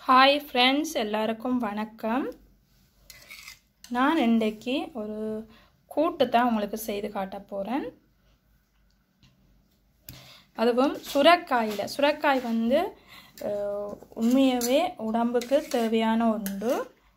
hi friends எல்லாருக்கும் வணக்கம் நான் இன்றைக்கு ஒரு கூட்டு தான் உங்களுக்கு செய்து காட்ட போகிறேன் அதுவும் சுரக்காயில் சுரக்காய் வந்து அஹ், உண்மையாகவே உடம்புக்கு தேவையான ஒன்று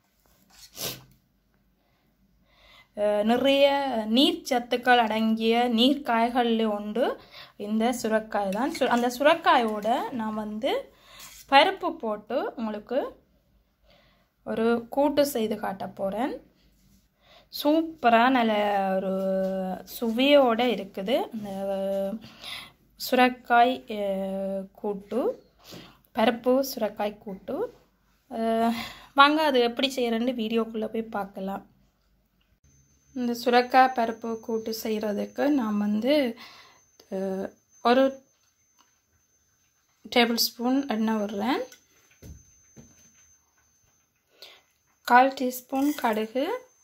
அஹ், நிறைய நீர் சத்துக்கள் அடங்கிய நீர்க்காய்களில் உண்டு இந்த சுரக்காய் தான் சு அந்த சுரக்காயோட நான் வந்து பருப்பு போட்டு உங்களுக்கு ஒரு கூட்டு செய்து காட்ட போகிறேன் சூப்பராக நல்ல ஒரு சுவையோடு இருக்குது இந்த சுரக்காய் அஹ், கூட்டு பருப்பு சுரக்காய் கூட்டு அஹ், வாங்க அது எப்படி செய்கிறேன்னு வீடியோக்குள்ளே போய் பார்க்கலாம் இந்த சுரக்காய் பருப்பு கூட்டு செய்கிறதுக்கு நான் வந்து அஹ், ஒரு டேபிள் ஸ்பூன் எண்ணெய் விடுறேன் கால் டீஸ்பூன் கடுகு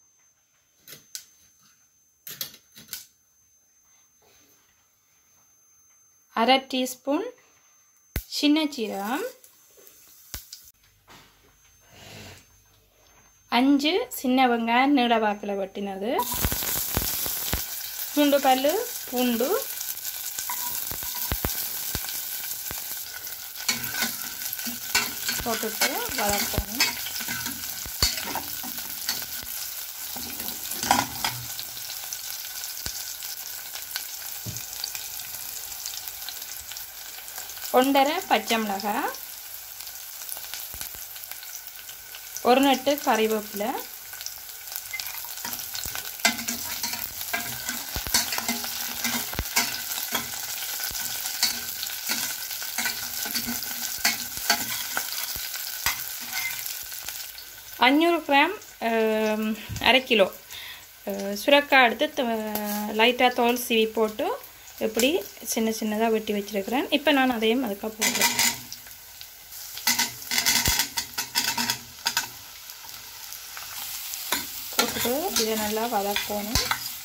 அரை டீஸ்பூன் சின்ன சீரகம் அஞ்சு சின்ன வெங்காயம் நீளவாக்கில் வெட்டினது பூண்டு பல் பூண்டு போட்டுட்டு வதக்கணும் ஒன்றரை பச்சை மிளகாய் ஒரு நட்டு கறிவேப்பிலை அஞ்சூறு கிராம் அஹ், அரை கிலோ அஹ், சுரக்காய் எடுத்து லைட்டாக தோல் சீவி போட்டு இப்படி சின்ன சின்னதாக வெட்டி வச்சுருக்கிறேன் இப்போ நான் அதையும் அதுக்காக போடுறேன் போட்டுட்டு இதை நல்லா வதக்கணும்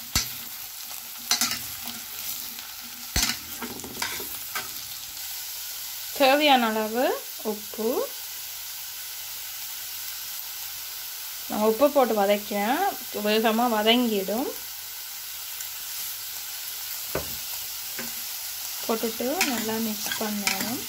தேவையான அளவு உப்பு நான் உப்பு போட்டு வதக்கினேன் வேகமாக வதங்கிடும் போட்டுட்டு நல்லா மிக்ஸ் பண்ணணும்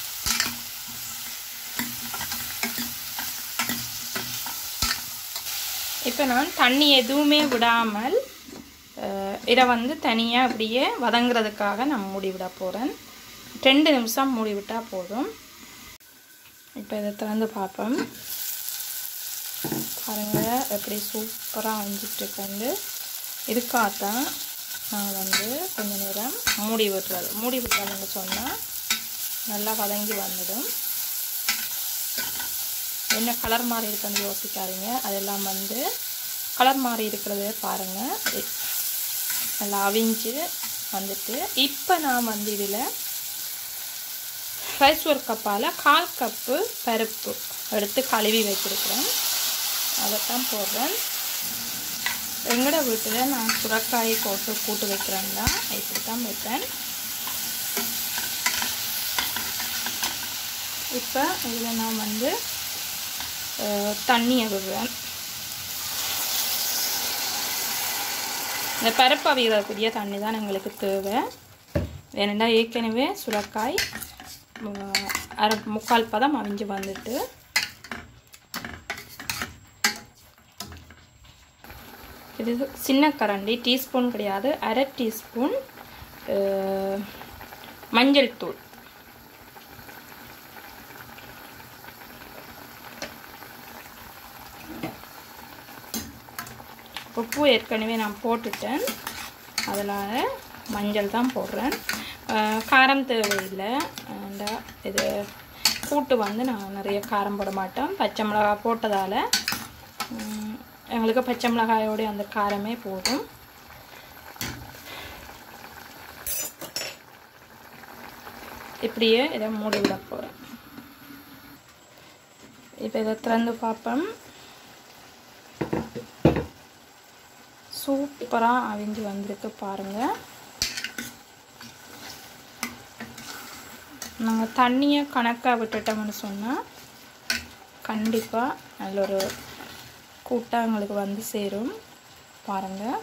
இப்போ நான் தண்ணி எதுவுமே விடாமல் அஹ், இதை வந்து தனியாக அப்படியே வதங்குறதுக்காக நான் மூடி விட போகிறேன் ரெண்டு நிமிஷம் மூடி விட்டால் போதும் இப்போ இதை திறந்து பார்ப்போம் பாருங்கள் எப்படி சூப்பராக வந்துட்டு வந்து இதுக்காகத்தான் நான் வந்து கொஞ்ச நேரம் மூடி விட்டுறது மூடி விட்டாங்கன்னு சொன்னால் நல்லா வதங்கி வந்துடும் என்ன கலர் மாறி இருக்குன்னு யோசிக்காதீங்க அதெல்லாம் வந்து கலர் மாறி இருக்கிறத பாருங்கள் இ- நல்லா அவிஞ்சு வந்துட்டு இப்போ நான் வந்து இதில் ரைஸ் ஒரு கப்பால் கால் கப்பு பருப்பு எடுத்து கழுவி வச்சுருக்கிறேன் அதைத்தான் போடுறேன் எங்களோட வீட்டில் நான் சுரக்காய் போட்டு கூட்டு வைக்கிறேன்னா இப்படி தான் வைப்பேன் இப்போ இதில் நான் வந்து அஹ், தண்ணியை விடுவேன் இந்த பருப்பு அவிகிறக்கூடிய தண்ணி தான் எங்களுக்கு தேவை ஏனெண்டா ஏற்கனவே சுரக்காய் அஹ், அரை முக்கால் பதம் அவிஞ்சு வந்துட்டு இது சின்ன கரண்டி டீஸ்பூன் கிடையாது அரை டீஸ்பூன் அஹ், மஞ்சள் தூள் உப்பு ஏற்கனவே நான் போட்டுட்டேன் அதனால் மஞ்சள் தான் போடுறேன் அஹ், காரம் தேவையில்லை அந்த இது கூட்டு வந்து நான் நிறைய காரம் போட மாட்டோம் பச்சை மிளகாய் போட்டதால் உம், எங்களுக்கு பச்சை மிளகாயோட அந்த காரமே போதும் இப்படியே இதை மூடி விட போகிறேன் இப்போ இதை திறந்து பார்ப்போம் சூப்பராக அவிஞ்சு வந்திருக்கு பாருங்கள் நாங்கள் தண்ணியை கணக்காக விட்டுட்டோம்னு சொன்னால் கண்டிப்பாக நல்ல ஒரு கூட்டாங்களுக்கு வந்து சேரும் பாருங்கள்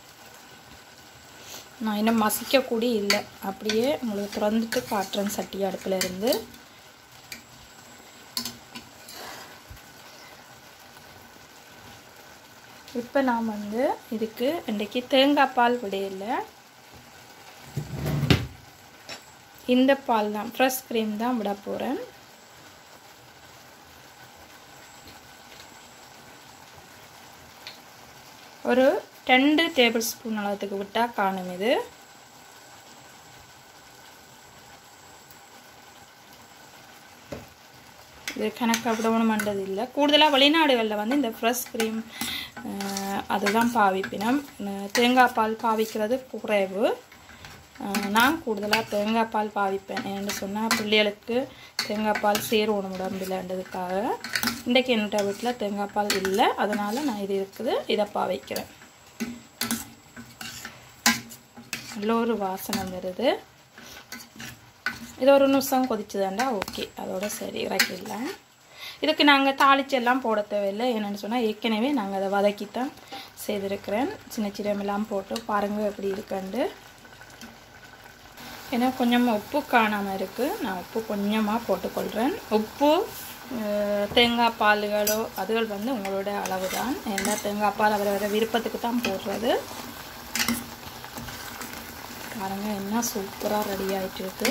நான் இன்னும் மசிக்கக்கூடி இல்லை அப்படியே உங்களுக்கு திறந்துட்டு காட்டுறேன் சட்டி அடுப்பில் இருந்து இப்போ நான் வந்து இதுக்கு இன்றைக்கி தேங்காய் பால் விடையில இந்த பால் தான் ஃப்ரெஷ் க்ரீம் தான் விட போகிறேன் ஒரு ரெண்டு டேபிள் ஸ்பூன் அளவுக்கு விட்டால் காணும் இது இது கணக்காக விடணுமன்றது இல்லை கூடுதலாக வெளிநாடுகளில் வந்து இந்த ஃப்ரெஷ் க்ரீம் அதுதான் பாவிப்பினம் தேங்காய் பால் பாவிக்கிறது குறைவு நான் கூடுதலாக தேங்காய் பால் பாவிப்பேன் ஏன்னு சொன்னால் பிள்ளைகளுக்கு தேங்காய் பால் சேரணும் உடம்புலன்றதுக்காக இன்றைக்கி என்னோட வீட்டில் தேங்காய் பால் இல்லை அதனால் நான் இது இருக்குது இதை பாவிக்கிறேன் நல்ல ஒரு வாசனை வருது இது ஒரு நிமிஷம் கொதிச்சுதாண்டா ஓகே அதோட சரி இறக்கிடலாம் இதுக்கு நாங்கள் தாளிச்செல்லாம் போட தேவையில்லை என்னென்னு சொன்னால் ஏற்கனவே நாங்கள் அதை வதக்கி தான் செய்திருக்கிறேன் சின்ன சின்னமெல்லாம் போட்டு பாருங்கள் எப்படி இருக்குண்டு ஏன்னா கொஞ்சம் உப்பு காணாமல் இருக்குது நான் உப்பு கொஞ்சமாக போட்டுக்கொள்கிறேன் உப்பு தேங்காய் பால்களோ அதுகள் வந்து உங்களோட அளவு தான் ஏன்னா தேங்காய் பால் அவரோட விருப்பத்துக்கு தான் போடுறது பாருங்க என்ன சூப்பராக ரெடி ஆகிட்டு இருக்கு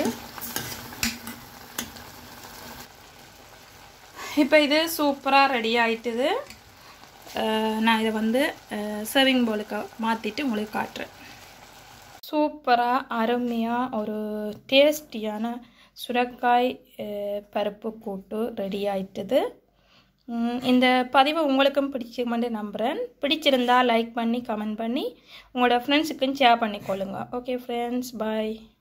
இப்போ இது சூப்பராக ரெடி ஆகிட்டுது நான் இதை வந்து சர்விங் பவுலுக்கு மாற்றிட்டு உங்களுக்கு காட்டுறேன் சூப்பராக அருமையாக ஒரு டேஸ்டியான சுரக்காய் பருப்பு கூட்டு ரெடி ஆயிட்டுது இந்த பதிவு உங்களுக்கும் பிடிச்சிருமென்று நம்புகிறேன் பிடிச்சிருந்தா லைக் பண்ணி கமெண்ட் பண்ணி உங்களோட ஃப்ரெண்ட்ஸுக்கும் ஷேர் பண்ணிக்கொள்ளுங்க ஓகே ஃப்ரெண்ட்ஸ் பாய்